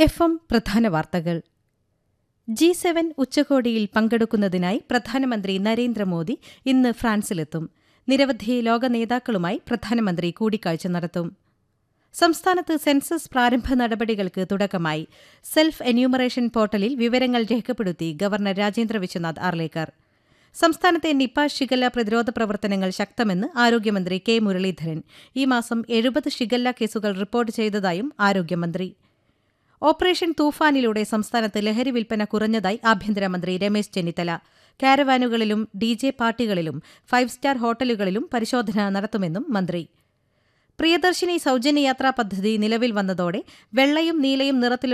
F M പ്രധാന വാർത്തകൾ G seven ഉച്ചകോടിയിൽ പങ്കെടുക്കുന്നതിനായി പ്രധാനമന്ത്രി നരേന്ദ്രമോദി ഇന്ന് ഫ്രാൻസിലെത്തും നിരവധി ലോക നേതാക്കളുമായി പ്രധാനമന്ത്രി കൂടിക്കാഴ്ച നടത്തും സംസ്ഥാനത്ത് സെൻസസ് പ്രാരംഭ നടപടികൾക്ക് തുടക്കമായി സെൽഫ് എന്യൂമറേഷൻ പോർട്ടലിൽ വിവരങ്ങൾ രേഖപ്പെടുത്തി ഗവർണർ രാജേന്ദ്ര വിശ്വനാഥ് ആർലേക്കർ സംസ്ഥാനത്തെ നിപ ഷിഗല്ല പ്രതിരോധ പ്രവർത്തനങ്ങൾ ശക്തമെന്ന് ആരോഗ്യമന്ത്രി കെ മുരളീധരൻ ഈ മാസം എഴുപത് ഷിഗല്ല കേസുകൾ റിപ്പോർട്ട് ചെയ്തതായും ആരോഗ്യമന്ത്രി ഓപ്പറേഷൻ തൂഫാനിലൂടെ സംസ്ഥാനത്ത് ലഹരി വിൽപ്പന കുറഞ്ഞതായി ആഭ്യന്തരമന്ത്രി രമേശ് ചെന്നിത്തല കാരവാനുകളിലും ഡി ജെ പാർട്ടികളിലും ഫൈവ് സ്റ്റാർ ഹോട്ടലുകളിലും പരിശോധന നടത്തുമെന്നും മന്ത്രി പ്രിയദർശിനി സൌജന്യ യാത്രാ പദ്ധതി നിലവിൽ വന്നതോടെ വെള്ളയും നീലയും നിറത്തിലുള്ള